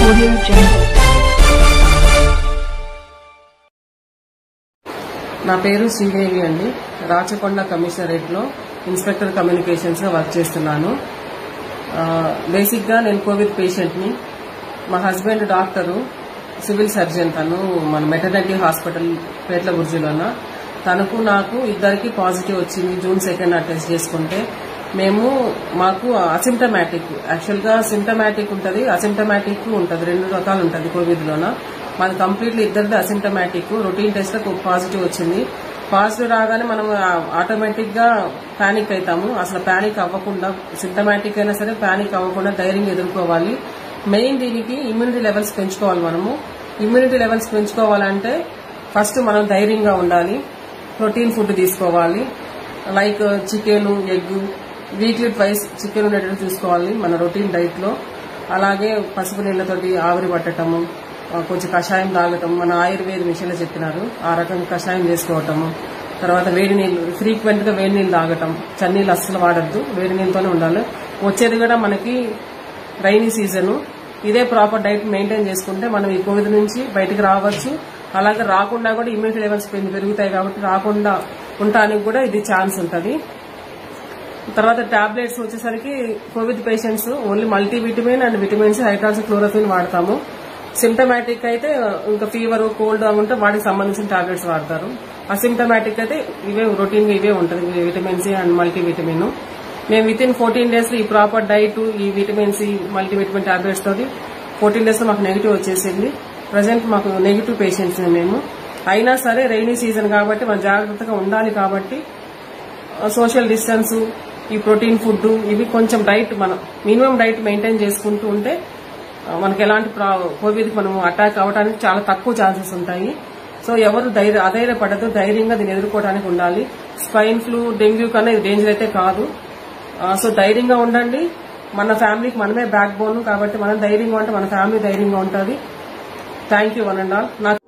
Audio Jungle. నా పేరు శ్రీదేవి అండి రాచకొండ కమిషనరేట్లో ఇన్స్పెక్టర్ కమ్యూనికేషన్స్ గా వర్క్ చేస్తున్నాను ఆ, బేసిక్ గా నేను కోవిడ్ పేషెంట్ ని మా హస్బెండ్ డాక్టరు సివిల్ సర్జన్ తను మన మెటర్నిటీ హాస్పిటల్ పేట్ల బుర్జులోన తనకు నాకు ఇద్దరికి పాజిటివ్ వచ్చింది జూన్ సెకండ్ ఆ టెస్ట్ చేసుకుంటే మేము మాకు అసిమ్టమాటిక్ యాక్చువల్ గా సిమ్టమాటిక్ ఉంటుంది అసిమ్టమాటిక్ ఉంటుంది రెండు రకాలు ఉంటుంది కోవిడ్ లోన మాది కంప్లీట్లీ ఇద్దరిది అసిమ్టమాటిక్ రొటీన్ టెస్ట్ పాజిటివ్ వచ్చింది పాజిటివ్ రాగానే మనం ఆటోమేటిక్ గా పానిక్ అవుతాము అసలు పానిక్ అవ్వకుండా సిమ్టమాటిక్ అయినా సరే పానిక్ అవ్వకుండా ధైర్యంగా ఎదుర్కోవాలి మెయిన్ దీనికి ఇమ్యూనిటీ లెవెల్స్ పెంచుకోవాలి మనము ఇమ్యూనిటీ లెవెల్స్ పెంచుకోవాలంటే ఫస్ట్ మనం ధైర్యంగా ఉండాలి ప్రోటీన్ ఫుడ్ తీసుకోవాలి like chicken egg weekly twice chicken ఉండేటట్టు చూసుకోవాలి మన రొటీన్ డైట్ లో అలాగే పసుపు నీళ్లతోటి ఆవిరి పట్టటము ఆ, కొంచెం కషాయం తాగటం మన ఆయుర్వేద మిషన్లో చెప్పినారు ఆ రకంగా కషాయం చేసుకోవటము తర్వాత వేడి నీళ్ళు ఫ్రీక్వెంట్ గా వేడి నీళ్ళు తాగటం చన్నీళ్ళు అస్సలు వాడద్దు వేడి నీళ్ళతోనే ఉండాలి వచ్చేది కూడా మనకి రైనీ సీజన్ ఇదే ప్రాపర్ డైట్ మెయింటైన్ చేసుకుంటే మనం ఈ కోవిడ్ నుంచి బయటకు రావచ్చు అలాగే రాకుండా కూడా ఇమ్యూనిటీ లెవెల్స్ పెరిగి- పెరుగుతాయి కాబట్టి రాకుండా ఉండటానికి కూడా ఇది ఛాన్స్ ఉంటుంది తర్వాత టాబ్లెట్స్ వచ్చేసరికి covid patients only multivitamin and vitamins hydroxychloroquine వాడతాము సిమ్టమాటిక్ అయితే ఇంకా ఫీవర్ కోల్డ్ అవి ఉంటే వాటికి సంబంధించిన టాబ్లెట్స్ వాడతారు అసిమ్టమాటిక్ అయితే ఇవే రొటీన్ గా ఇవే ఉంటుంది విటమిన్ సి అండ్ మల్టీవిటమిన్ మేము విత్ ఇన్ ఫోర్టీన్ డేస్ లో ఈ ప్రాపర్ డైట్ ఈ విటమిన్ సి మల్టీవిటమిన్ టాబ్లెట్స్ తోటి ఫోర్టీన్ డేస్ లో మాకు నెగిటివ్ వచ్చేసింది ప్రజెంట్ మాకు నెగిటివ్ పేషెంట్స్ మేము అయినా సరే రైనీ సీజన్ కాబట్టి మనం జాగ్రత్తగా ఉండాలి కాబట్టి సోషల్ డిస్టెన్స్ ఈ ప్రోటీన్ ఫుడ్ ఇవి కొంచెం డైట్ మనం మినిమం డైట్ మెయింటైన్ చేసుకుంటూ ఉంటే ఆ, మనకి ఎలాంటి కోవిడ్ మనం అటాక్ అవ్వడానికి చాలా తక్కువ ఛాన్సెస్ ఉంటాయి సో ఎవరు ధైర్య అధైర్యపడద్దు ధైర్యంగా దీన్ని ఎదుర్కోవడానికి ఉండాలి స్పైన్ ఫ్లూ డెంగ్యూ కన్నా ఇది డేంజర్ అయితే కాదు ఆ, సో ధైర్యంగా ఉండండి మన ఫ్యామిలీకి మనమే బ్యాక్ బోన్ కాబట్టి మనం ధైర్యంగా ఉంటే మన ఫ్యామిలీ ధైర్యంగా ఉంటుంది thank you one and all నాకు